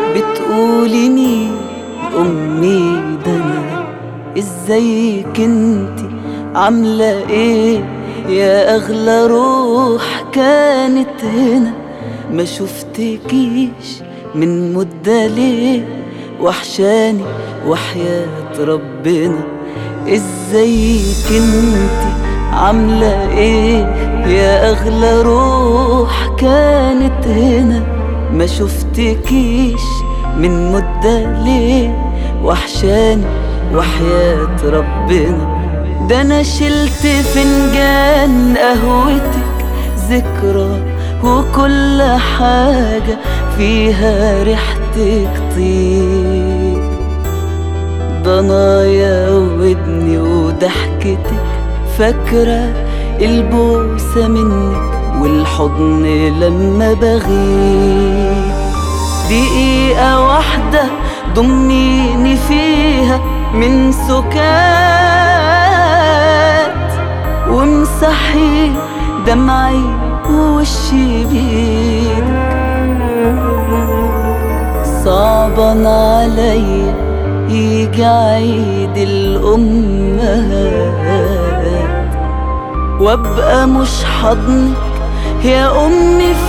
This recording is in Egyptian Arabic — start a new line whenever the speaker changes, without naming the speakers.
بتقولي مين أمي ده أنا ازيك انتي عاملة ايه يا أغلى روح كانت هنا ما شفتكيش من مدة ليه وحشاني وحياة ربنا ازيك انتي عاملة ايه يا أغلى روح كانت هنا ما شفتكيش من مدة ليه وحشاني وحياة ربنا ده أنا شلت فنجان قهوتك ذكرى وكل حاجة فيها ريحتك طيب ضنايا ودني وضحكتك فاكرة البوسة منك والحضن لما بغيب دقيقة واحدة ضمنيني فيها من سكات وامسحي دمعي ووشي بيدك صعبا عليا يجي عيد الأمهات وابقى مش حضنك يا أمي